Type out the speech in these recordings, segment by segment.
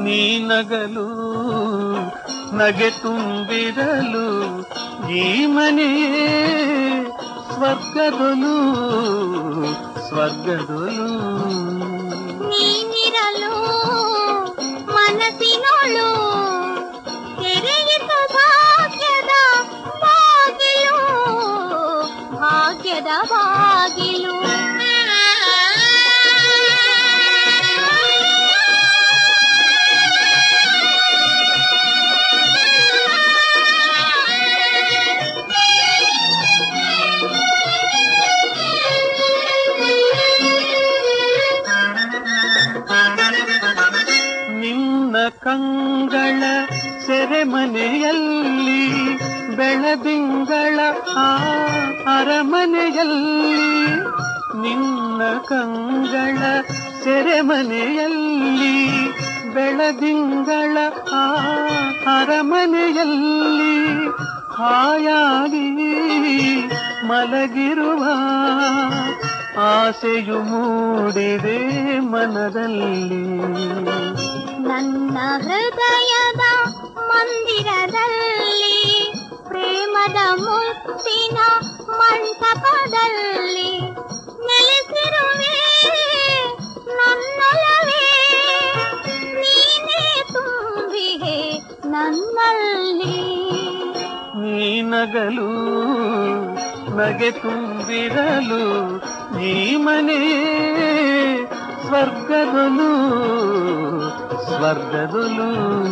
ನೀ ನಗಲು ನಗೆ ತುಂಬಿರಲು ಈ ಮನೆಯೇ ಸ್ವರ್ಗದೊಲು ಸ್ವರ್ಗದೊಲು ನೀನಿರಲು ಮನಸ್ಸಿನೊಳು ತೆರೆಯಿತು ಭಾಗ್ಯದ ಬಾಗಿಲು ಭಾಗ್ಯದ ಬಾಗಿಲು ನಿನ್ನ ಕಂಗಳ ಸೆರೆಮನೆಯಲ್ಲಿ ಬೆಳದಿಂಗಳ ಆ ಅರಮನೆಯಲ್ಲಿ ನಿನ್ನ ಕಂಗಳ ಸೆರೆಮನೆಯಲ್ಲಿ ಬೆಳದಿಂಗಳ ಆ ಅರಮನೆಯಲ್ಲಿ ಹಾಯಾಗಿ ಮಲಗಿರುವ ಆಸೆಯು ಮೂಡಿದೆ ಮನದಲ್ಲಿ ನನ್ನ ಹೃದಯದ ಮಂದಿರದಲ್ಲಿ ಪ್ರೇಮದ ಮುತ್ತಿನ ಮಂಟಪದಲ್ಲಿ ನೆಲೆಸಿರುವೆ ನನ್ನೊಲವೇ ನೀನೇ ತುಂಬಿಗೆ ನನ್ನಲ್ಲಿ ನೀ ನಗಲು ನಗೆ ತುಂಬಿರಲು ಈ ಮನೆ ಸ್ವರ್ಗದೊಲು ಸ್ವರ್ಗದೊಲು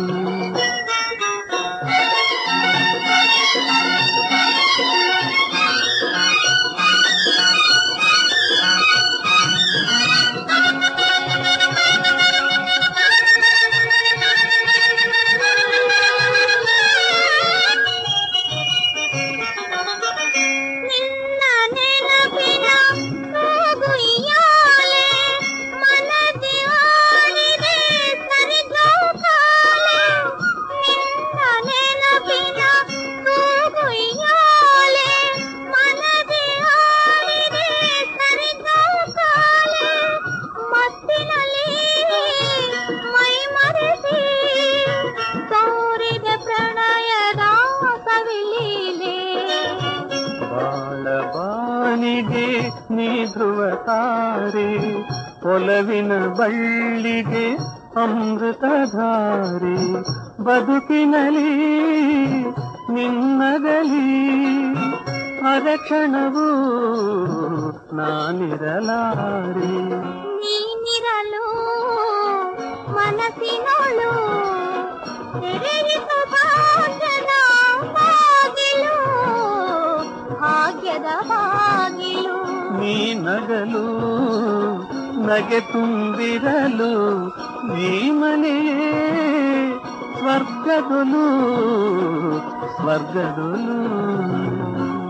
ನಿನ್ನ ನೆನಪಿನ ಕೂಗುಯ್ಯಾಲೆ ಮನದಿ ಆಡಿದೆ ಸರಿದೋಕಾಲೆ ನಿನ್ನ ನೆನಪಿನ ಕೂಗುಯ್ಯಾಲೆ ಮನದಿ ಆಡಿದೆ ಸರಿದೋಕಾಲೆ ಮತ್ತಿನಲ್ಲಿ ಮೈ ಮರೆಸಿ ತೋರಿದ ಪ್ರಣಯದ ಸವಿಲೀಲೆ ಬಾಳ ಬಾನಿಗೆ ನೀ ಧ್ರುವ ತಾರೆ ಒಲವಿನ ಬಳ್ಳಿಗೆ ಅಮೃತಧಾರೆ ಬದುಕಿನಲಿ ನಿನ್ನಗಲಿ ಅರಕ್ಷಣವು ನಾನಿರಲಾರೆ ನೀನಿರಲು ಮನಸ್ಸಿನೊಳು ತೆರೆಯಿತು ಭಾಗ್ಯದ ಬಾಗಿಲು ಭಾಗ್ಯದ ಬಾಗಿಲು ನೀ ನಗಲು ನಗೆ ತುಂಬಿರಲು ಈ ಮನೆಯೇ ಸ್ವರ್ಗದೊಲು ಸ್ವರ್ಗದೊಲು